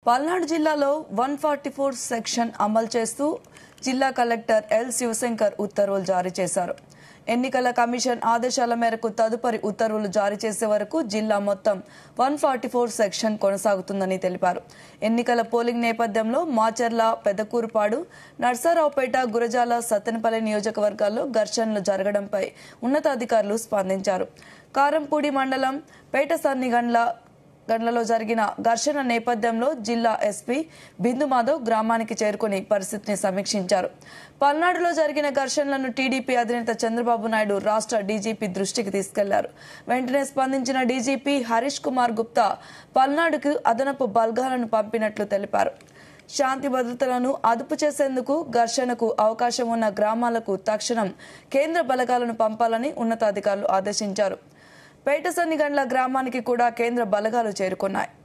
పల్నాడు జిల్లాలో one forty four section అమలు చేస్తూ జిల్లా కలెక్టర్ ఎల్ శివశంకర్ ఉత్తర్వులు జారీ చేశారు ఎన్నికల కమిషన్ ఆదేశాల మేరకు తదుపరి ఉత్తర్వులు జారీ చేసే వరకు జిల్లా మొత్తం వన్ ఫార్టీ ఫోర్ సెక్షన్ కొనసాగుతుందని తెలిపారు ఎన్నికల పోలింగ్ నేపథ్యంలో మాచర్ల పెదకూరుపాడు నర్సారావుపేట గురజాల సత్తెనపల్లి నియోజకవర్గాల్లో ఘర్షణలు జరగడంపై ఉన్నతాధికారులు స్పందించారు కారంపూడి మండలం పేట సన్నిగండ్ల గండ్లలో జరిగిన ఘర్షణ నేపథ్యంలో జిల్లా ఎస్పీ బిందు మాధవ్ గ్రామానికి చేరుకుని పరిస్థితిని సమీక్షించారు పల్నాడులో జరిగిన ఘర్షణలను టీడీపీ అధినేత చంద్రబాబు నాయుడు రాష్ట్ర డీజీపీ దృష్టికి తీసుకెళ్లారు వెంటనే స్పందించిన డీజీపీ హరీష్ కుమార్ గుప్తా పల్నాడుకు అదనపు బల్గాలను పంపినట్లు తెలిపారు శాంతి భద్రతలను అదుపు చేసేందుకు ఘర్షణకు అవకాశం ఉన్న గ్రామాలకు తక్షణం కేంద్ర బలగాలను పంపాలని ఉన్నతాధికారులు ఆదేశించారు పేటసన్నిగండ్ల గ్రామానికి కూడా కేంద్ర బలగాలు చేరుకున్నాయి